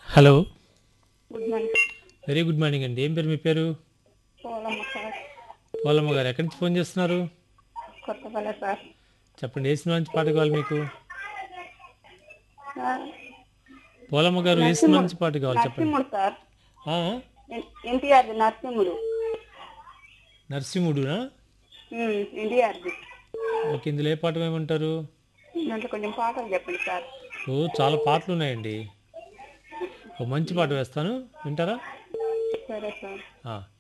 hello good morning very good morning అండి ఏం పేరు మీ పేరు పోలమ్మ సార్ పోలమ్మ గారు ఎక్కడి నుంచి ఫోన్ చేస్తున్నారు కొత్తపల్లె సార్ చెప్పండి ఏ సినిమా నుంచి పాట కావాలి మీకు సార్ పోలమ్మ గారు ఏ సినిమా నుంచి పాట కావాలి చెప్పండి నరసింహుడు సార్ ఆ, ఎన్టీఆర్ది నరసింహుడు నరసింహుడునా ఎన్టీఆర్ది ఓకే ఇందులో ఏ పాట వేయమంటారు దాంట్లో కొంచెం పాటలు చెప్పండి సార్ ఓ చాలా పాటలు ఉన్నాయండి ఓ మంచి పాట వేస్తాను వింటారా సరే సార్ ఆ,